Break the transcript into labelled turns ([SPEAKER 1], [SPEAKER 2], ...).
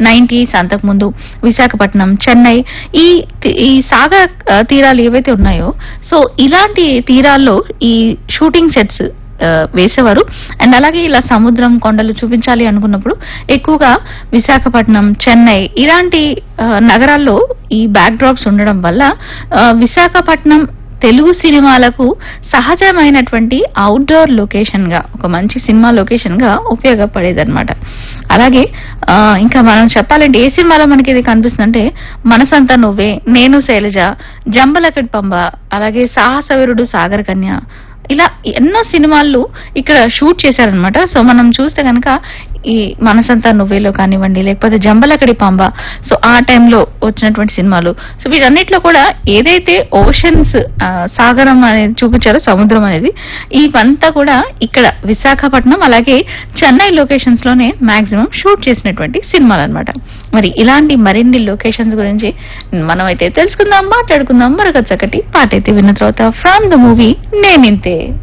[SPEAKER 1] nineties అంతకుముందు విశాఖపట్నం చెన్నై ఈ తి- ఈ సాగర్ ఆ, తీరాలు ఏవైతే ఉన్నాయో సో ఇలాంటి తీరాల్లో ఈ షూటింగ్ సెట్స్ ఆ, వేసేవారు అండ్ అలాగే ఇలా సముద్రం కొండలు చూపించాలి అనుకున్నప్పుడు ఎక్కువగా విశాఖపట్నం చెన్నై ఇలాంటి ఆ, నగరాల్లో ఈ బ్యాక్ డ్రాప్స్ ఉండడం వల్ల ఆ, విశాఖపట్నం తెలుగు సినిమాలకు సహజమైనటువంటి అవుట్డోర్ లొకేషన్ గా ఒక మంచి సినిమా లొకేషన్ గా ఉపయోగపడేదన్నమాట అలాగే ఆ, ఇంకా మనం చెప్పాలంటే ఏ సినిమాలో మనకి ఇది కనిపిస్తుందంటే మనసంతా నువ్వే నేను శైలజ జంబలకడ్ పంబ అలాగే సాహసవీరుడు సాగర్ కన్య ఇలా ఎన్నో సినిమాలు ఇక్కడ షూట్ చేశారనమాట సో మనం చూస్తే కనుక ఈ మనసంతా నువ్వేలో కానివ్వండి లేకపోతే జంబలకడి పంబ సో ఆ టైంలో వచ్చినటువంటి సినిమాలు సో వీటన్నిటిలో కూడా ఏదైతే ఓషన్స్ సాగరం అనేది చూపించారో సముద్రం అనేది ఇవంతా కూడా ఇక్కడ విశాఖపట్నం అలాగే చెన్నై లొకేషన్స్ లోనే మాక్సిమం షూట్ చేసినటువంటి సినిమాలు అన్నమాట మరి ఇలాంటి మరిన్ని లొకేషన్స్ గురించి మనం అయితే తెలుసుకుందాం మాట్లాడుకుందాం మరొక చక్కటి పాట అయితే విన్న తర్వాత ఫ్రమ్ ద మూవీ నేనింతే